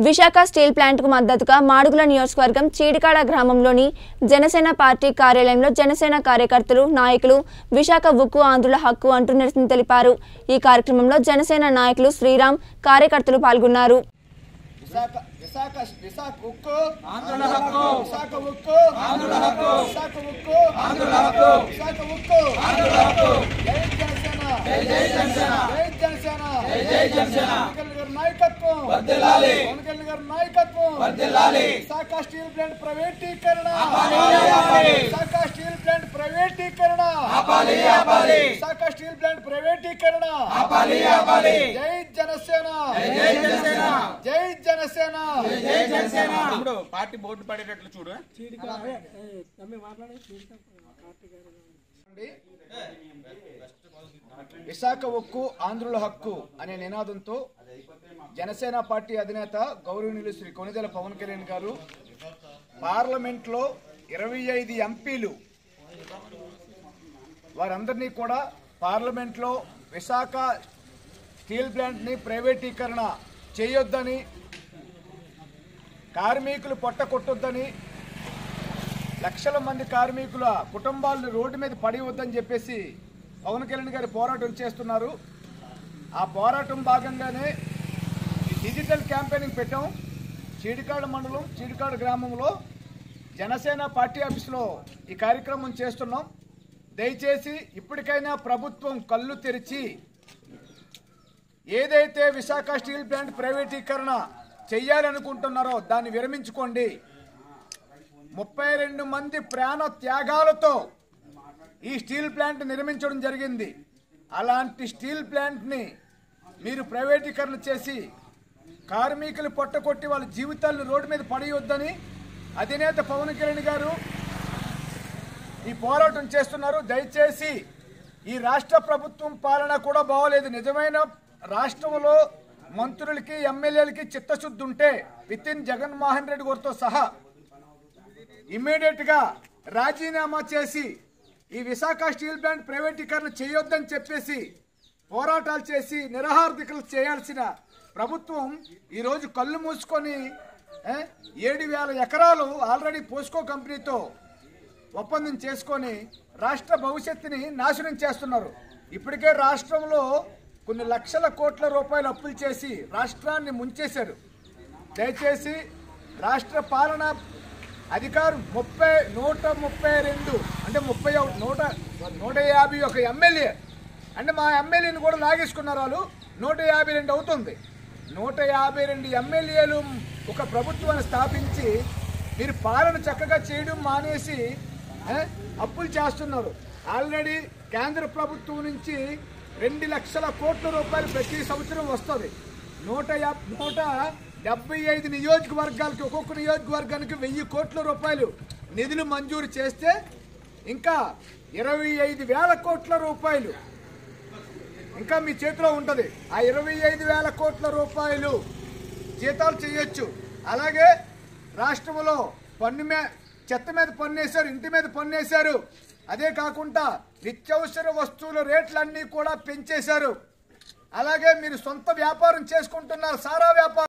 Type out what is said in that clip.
Visakha steel ప్లాంట్కు మద్దతుగా మాడుగుల నియోజకవర్గం చీడికాడ గ్రామంలోని జనసేన పార్టీ కార్యాలయంలో జనసేన కార్యకర్తలు నాయకులు విశాఖ ఉక్కు ఆంధ్రుల హక్కు అంటూ నిరసన తెలిపారు ఈ కార్యక్రమంలో జనసేన నాయకులు శ్రీరామ్ కార్యకర్తలు పాల్గొన్నారు విశాఖ విశాఖ విశాఖ ఉక్కు ఆంధ్రుల హక్కు విశాఖ ఉక్కు ఆంధ్రుల హక్కు విశాఖ ఉక్కు ఆంధ్రుల హక్కు విశాఖ ఉక్కు ఆంధ్రుల హక్కు జై జనసేన జై జై జనసేన జై జనసేన జై జై జనసేన పవన్ గారి నాయకత్వం వర్ధిల్లాలి పవన్ కళ్యాణ్ గారి నాయకత్వం వర్ధిల్లాలి విశాఖ స్టీల్ ప్లాంట్ ప్రైవేటీకరణ ఆపాలి విశాఖ స్టీల్ ప్లాంట్ ప్రైవేటీకరణ ఆపాలి ఆపాలి విశాఖ స్టీల్ ప్లాంట్ ప్రైవేటీకరణ ఆపాలి ఆపాలి జై జనసేన జై జనసేన జై జనసేన జై జనసేన ఇప్పుడు పార్టీ బోర్డు పడేటట్లు చూడు విశాఖ ఉక్కు ఆంధ్రుల హక్కు అనే నినాదంతో జనసేన పార్టీ అధినేత గౌరవనీయులు శ్రీ కొనిదెల పవన్ కళ్యాణ్ గారు పార్లమెంట్లో ఇరవై ఐదు ఎంపీలు వారందరినీ కూడా పార్లమెంట్లో విశాఖ స్టీల్ ప్లాంట్ని ప్రైవేటీకరణ చేయొద్దని కార్మికులు పొట్ట కొట్టొద్దని లక్షల మంది కార్మికుల కుటుంబాలను రోడ్డు మీద పడివద్దని చెప్పేసి పవన్ కళ్యాణ్ గారి పోరాటం చేస్తున్నారు ఆ పోరాటం భాగంగానే ఈ డిజిటల్ క్యాంపెయినింగ్ పెట్టాం చీడికాడ మండలం చీడికాడ గ్రామంలో జనసేన పార్టీ ఆఫీసులో ఈ కార్యక్రమం చేస్తున్నాం దయచేసి ఇప్పటికైనా ప్రభుత్వం కళ్ళు తెరిచి ఏదైతే విశాఖ స్టీల్ ప్లాంట్ ప్రైవేటీకరణ చెయ్యాలనుకుంటున్నారో దాన్ని విరమించుకోండి ముప్పై రెండు మంది ప్రాణ త్యాగాలతో ఈ స్టీల్ ప్లాంట్ నిర్మించడం జరిగింది అలాంటి స్టీల్ ప్లాంట్ని మీరు ప్రైవేటీకరణ చేసి కార్మికులు పొట్టకొట్టి వాళ్ళ జీవితాలను రోడ్డు మీద పడేయొద్దని అధినేత పవన్ కళ్యాణ్ గారు ఈ పోరాటం చేస్తున్నారు దయచేసి ఈ రాష్ట్ర ప్రభుత్వం పాలన కూడా బాగోలేదు నిజమైన రాష్ట్రంలో మంత్రులకి ఎమ్మెల్యేలకి చిత్తశుద్ధి ఉంటే విత్ ఇన్ జగన్మోహన్ రెడ్డి గారితో సహా ఇమ్మీడియట్ గా రాజీనామా చేసి ఈ విశాఖ స్టీల్ ప్లాంట్ ప్రైవేటీకరణ చేయొద్దని చెప్పేసి పోరాటాలు చేసి నిరహార్థికలు చేయాల్సిన ప్రభుత్వం ఈరోజు కళ్ళు మూసుకొని ఏ, ఏడు వేల ఎకరాలు ఆల్రెడీ పోస్కో కంపెనీతో ఒప్పందం చేసుకొని రాష్ట్ర భవిష్యత్తుని నాశనం చేస్తున్నారు ఇప్పటికే రాష్ట్రంలో కొన్ని లక్షల కోట్ల రూపాయలు అప్పులు చేసి రాష్ట్రాన్ని ముంచేశారు దయచేసి రాష్ట్ర పాలన అధికారం ముప్పై నూట ముప్పై రెండు అంటే ముప్పై ఒక- నూట నూట యాభై ఒక ఎమ్మెల్యే అంటే మా ఎమ్మెల్యేని కూడా లాగేసుకున్నారు వాళ్ళు నూట యాభై రెండు అవుతుంది నూట యాభై రెండు ఎమ్మెల్యేలు ఒక ప్రభుత్వాన్ని స్థాపించి మీరు పాలన చక్కగా చేయడం మానేసి ఏ, అప్పులు చేస్తున్నారు ఆల్రెడీ కేంద్ర ప్రభుత్వం నుంచి రెండు లక్షల కోట్ల రూపాయలు ప్రతి సంవత్సరం వస్తుంది నూట యాభ- నూట డెబ్బై ఐదు నియోజకవర్గాలకి ఒక్కొక్క నియోజకవర్గానికి వెయ్యి కోట్ల రూపాయలు నిధులు మంజూరు చేస్తే ఇంకా ఇరవై ఐదు వేల కోట్ల రూపాయలు ఇంకా మీ చేతిలో ఉంటుంది ఆ ఇరవై ఐదు వేల కోట్ల రూపాయలు జీతాలు చేయొచ్చు అలాగే రాష్ట్రంలో పన్ను మే చెత్త మీద పన్ను వేశారు ఇంటి మీద పన్ను వేశారు అదే కాకుండా నిత్యావసర వస్తువుల రేట్లన్నీ కూడా పెంచేశారు అలాగే మీరు సొంత వ్యాపారం చేసుకుంటున్నారు సారా వ్యాపారం